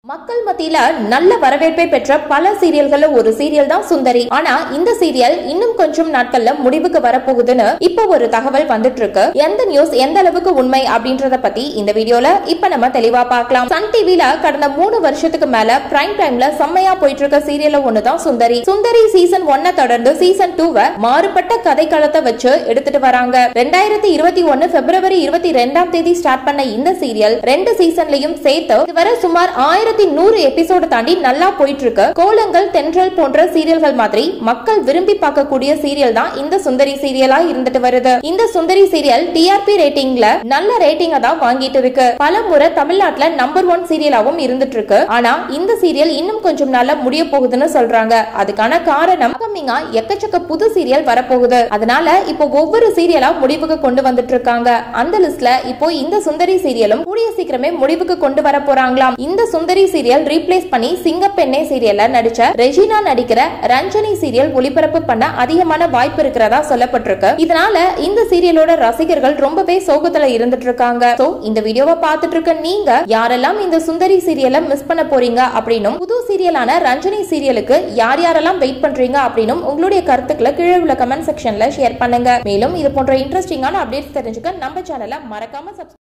மக்கள் மத்தியில நல்ல வரவேற்பை பெற்ற பல சீரியல்கள்ல ஒரு சீரியல் தான் சுந்தரி ஆனா இந்த சீரியல் இன்னும் கொஞ்சம் நாட்கள்ல முடிவுக்கு வரப்போகுதுன்னு இப்ப ஒரு தகவல் வந்துட்டு இருக்கு எந்த நியூஸ் எந்த அளவுக்கு உண்மை அப்படின்றத பத்தி இந்த வீடியோல இப்ப நம்ம தெளிவா பார்க்கலாம் சன் டிவில கடந்த மூணு வருஷத்துக்கு மேல பிரைம் டைம்ல செம்மையா போயிட்டு இருக்க சீரியல்ல ஒண்ணுதான் சுந்தரி சுந்தரி சீசன் ஒன்ன தொடர்ந்து சீசன் டூவை மாறுபட்ட கதைக்களத்தை வச்சு எடுத்துட்டு வராங்க ரெண்டாயிரத்தி இருபத்தி ஒன்னு பிப்ரவரி இருபத்தி ரெண்டாம் தேதி ஸ்டார்ட் பண்ண இந்த சீரியல் ரெண்டு சீசன்லயும் சேர்த்து இதுவரை சுமார் ஆயிரத்தி நூறு எபிசோடு தாண்டி நல்லா போயிட்டு இருக்கு கோலங்கள் தென்றல் போன்ற சீரியல்கள் மாதிரி மக்கள் விரும்பி பார்க்கக்கூடிய சீரியல் தான் இந்த சுந்தரி சீரியலா இருந்துட்டு வருது இந்த சுந்தரி சீரியல் டிஆர்பி ரேட்டிங்ல நல்ல ரேட்டிங்க தான் வாங்கிட்டு இருக்கு பல முறை தமிழ்நாட்டுல நம்பர் ஒன் சீரியலாவும் இருந்துட்டு இருக்கு ஆனா இந்த சீரியல் இன்னும் கொஞ்சம் நாள்ல முடிய போகுதுன்னு சொல்றாங்க அதுக்கான காரணம் கம்மிங்கா எக்கச்சக்க புது சீரியல் வரப்போகுது அதனால இப்போ ஒவ்வொரு சீரியலா முடிவுக்கு கொண்டு வந்துட்டு இருக்காங்க அந்த லிஸ்ட்ல இப்போ இந்த சுந்தரி சீரியலும் கூடிய சீக்கிரமே முடிவுக்கு கொண்டு வர போறாங்களாம் இந்த சுந்தரி சீரியல் ரீப்ளேஸ் பண்ணி சிங்கப்பெண்ணே சீரியல்ல நடிச்ச ரெஜினா நடிக்கிற ரஞ்சனி சீரியல் ஒளிபரப்பு பண்ண அதிகமான வாய்ப்பு இருக்கிறதா சொல்லப்பட்டிருக்கு இதனால இந்த சீரியலோட ரசிகர்கள் ரொம்பவே சோகத்துல இருந்துட்டு இருக்காங்க சோ இந்த வீடியோவை பார்த்துட்டு இருக்க நீங்க யாரெல்லாம் இந்த சுந்தரி சீரியலை மிஸ் பண்ண போறீங்க அப்படின்னும் புது சீரியலான ரஞ்சனி சீரியலுக்கு யார் யாரெல்லாம் வெயிட் பண்றீங்க அப்படின்னும் உங்களுடைய கருத்துக்களை கீழே உள்ள கமெண்ட் செக்ஷன்ல ஷேர் பண்ணுங்க மேலும் இது போன்ற இன்ட்ரெஸ்டிங்கான அப்டேட்ஸ் தெரிஞ்சுக்க நம்ம சேனலை மறக்காம subscribe